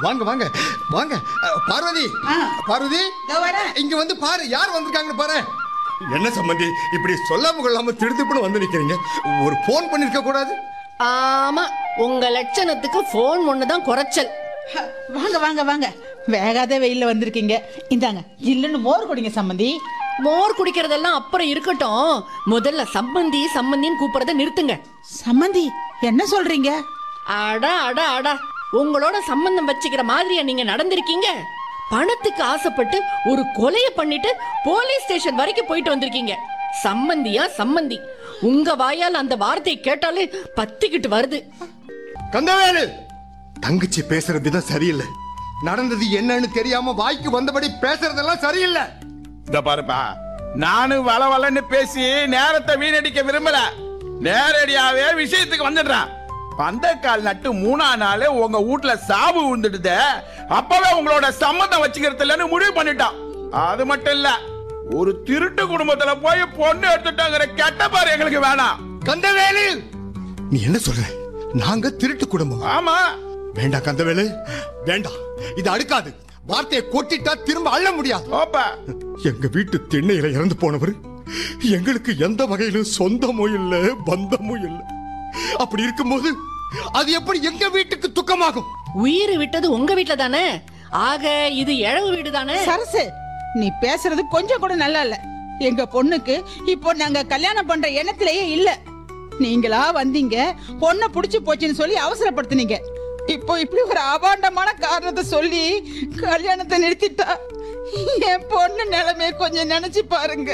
வாங்க வாங்க வாங்க அஹ், பார்வதி ஆ. பார்வதி இதோ வரேன். இங்க வந்து பாரு யார் வந்திருக்காங்கன்னு பாரு என்ன சம்பந்தி இப்படி சொல்லாம கொள்ளாம திடுதிப்புன்னு வந்து நிக்கிறீங்க ஒரு போன் பண்ணிருக்க கூடாது ஆமா உங்க லட்சணத்துக்கு போன் ஒண்ணுதான் குறைச்சல் ஹ, வாங்க வாங்க வாங்க வேகாத வெயில்ல வந்திருக்கீங்க இந்தாங்க ஜில்லுன்னு மோர் குடிங்க சம்மந்தி மோர் குடிக்கிறதெல்லாம் அப்புறம் இருக்கட்டும் முதல்ல சம்மந்தி சம்மந்தின்னு கூப்பிடுறத நிறுத்துங்க சம்மந்தி என்ன சொல்றீங்க அடா அடா அடா உங்களோட சம்பந்தம் வச்சுக்கிற மாதிரியா நீங்க நடந்திருக்கீங்க பணத்துக்கு ஆசைப்பட்டு ஒரு கொலைய பண்ணிட்டு போலீஸ் ஸ்டேஷன் வரைக்கும் போயிட்டு வந்திருக்கீங்க சம்மந்தியா சம்மந்தி உங்க வாயால் அந்த வார்த்தையை கேட்டாலே பத்திக்கிட்டு வருது கந்தவேலு தங்கச்சி பேசுற விதம் சரியில்லை நடந்தது என்னன்னு தெரியாம வாய்க்கு வந்தபடி பேசுறதெல்லாம் சரியில்லை இந்த பாருப்பா நானும் வள வளன்னு பேசி நேரத்தை வீணடிக்க விரும்பல நேரடியாவே விஷயத்துக்கு வந்துடுறேன் பந்தக்கால் நட்டு மூணா நாள் உங்க வீட்ல சாவு விழுந்துடுது அப்பவே உங்களோட சம்மந்தம் வச்சுக்கிறது இல்லைன்னு முடிவு பண்ணிட்டான் அது மட்டும் இல்ல ஒரு திருட்டு குடும்பத்துல போய் பொண்ணு எடுத்துட்டாங்கிற கெட்ட பாரு எங்களுக்கு வேணாம் கந்தவேலு நீ என்ன சொல்ற நாங்க திருட்டு குடும்பம் ஆமா வேண்டாம் கந்தவேலு வேண்டாம் இது அடுக்காது வார்த்தையை கொட்டிட்டா திரும்ப அள்ள முடியாது ஓப்பா எங்க வீட்டு திண்ணையில இறந்து போனவர் எங்களுக்கு எந்த வகையிலும் சொந்தமும் இல்ல பந்தமும் இல்ல அப்படி இருக்கும்போது அது எப்படி எங்க வீட்டுக்கு துக்கமாகும் உயிர் விட்டது உங்க வீட்ல தானே ஆக இது இழவு வீடு தானே சரசு நீ பேசுறது கொஞ்சம் கூட நல்லா இல்ல எங்க பொண்ணுக்கு இப்போ நாங்க கல்யாணம் பண்ற எண்ணத்திலேயே இல்ல நீங்களா வந்தீங்க பொண்ணை புடிச்சு போச்சுன்னு சொல்லி அவசரப்படுத்துனீங்க இப்போ இப்படி ஒரு அபாண்டமான காரணத்தை சொல்லி கல்யாணத்தை நிறுத்திட்டா என் பொண்ணு நிலைமைய கொஞ்சம் நினைச்சு பாருங்க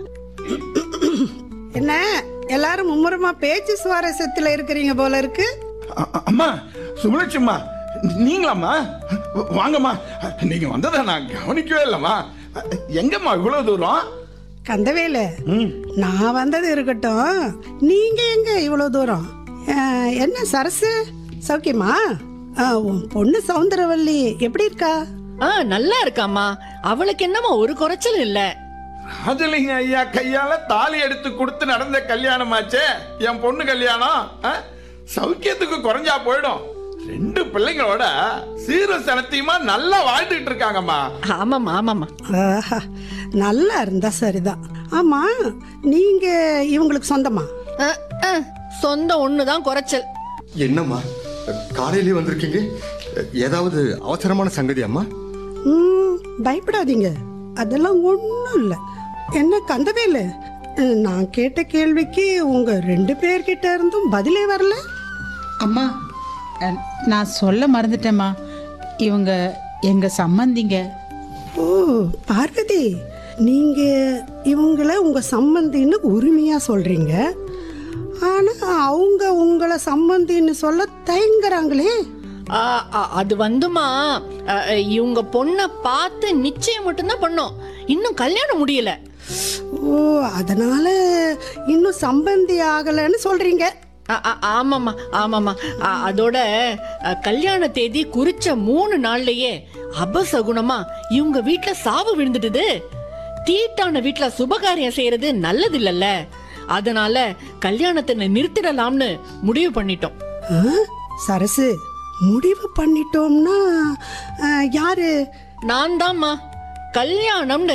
என்ன எல்லாரும் மும்முரமா பேச்சு சுவாரஸ்யத்துல இருக்கிறீங்க போல இருக்கு அ- அ- அம்மா சுபலட்சுமா நீங்களாம்மா வாங்கம்மா நீங்க வந்ததை நான் கவனிக்கவே இல்லம்மா எங்கம்மா இவ்வளவு தூரம் கந்தவேலு நான் வந்தது இருக்கட்டும் நீங்க எங்க இவ்வளவு தூரம் அஹ், என்ன சரசு சௌக்கியமா அஹ், உன் பொண்ணு சவுந்தரவல்லி எப்படி இருக்கா ஆ நல்லா இருக்காம்மா அவளுக்கு என்னமோ ஒரு குறைச்சல் இல்ல ராஜலிங்க ஐயா கையால தாலி எடுத்து கொடுத்து நடந்த கல்யாணமாச்சே என் பொண்ணு கல்யாணம் ஆ? சௌக்கியத்துக்கு குறைஞ்சா போயிடும் ரெண்டு பிள்ளைங்களோட சீர சனத்தையுமா நல்லா வாழ்ந்துட்டு இருக்காங்கம்மா ஆமாம்மா ஆமாம்மா ஆஹா, நல்லா இருந்தா சரிதான் ஆமா நீங்க இவங்களுக்கு சொந்தமா அ, அ, சொந்தம் ஒண்ணுதான் குறைச்சல் என்னம்மா காலையிலே வந்திருக்கீங்க ஏதாவது அவசரமான சங்கதி அம்மா ம், பயப்படாதீங்க அதெல்லாம் ஒன்றும் இல்லை என்ன கந்தவேலு அஹ், நான் கேட்ட கேள்விக்கு உங்க ரெண்டு பேர்கிட்ட இருந்தும் பதிலே வரல அம்மா அஹ், நான் சொல்ல மறந்துட்டேம்மா இவங்க எங்க சம்மந்திங்க ஓ பார்வதி நீங்க இவங்கள உங்க சம்பந்தின்னு உரிமையா சொல்றீங்க ஆனா அவங்க உங்களை சம்பந்தின்னு சொல்ல தயங்குறாங்களே ஆ, ஆ, அது வந்துமா அ, அ, இவங்க பொண்ணை பார்த்து நிச்சயம் மட்டும்தான் பண்ணோம் இன்னும் கல்யாணம் முடியல ஓ அதனால இன்னும் சம்பந்தி ஆகலைன்னு சொல்றீங்க ஆ, ஆ, ஆமாம்மா ஆமாம்மா ஆ, அதோட அ, கல்யாண தேதி குறிச்ச மூணு நாள்லயே அபசகுணமா இவங்க வீட்ல சாவு விழுந்துடுது தீட்டான வீட்ல சுபகாரியம் செய்யறது நல்லது இல்லல்ல அதனால கல்யாணத்தை நிறுத்திடலாம்னு முடிவு பண்ணிட்டோம் ஆ, சரசு முடிவு பண்ணிட்டோம்னா அஹ், யாரு நான் தான்மா கல்யாணம்னு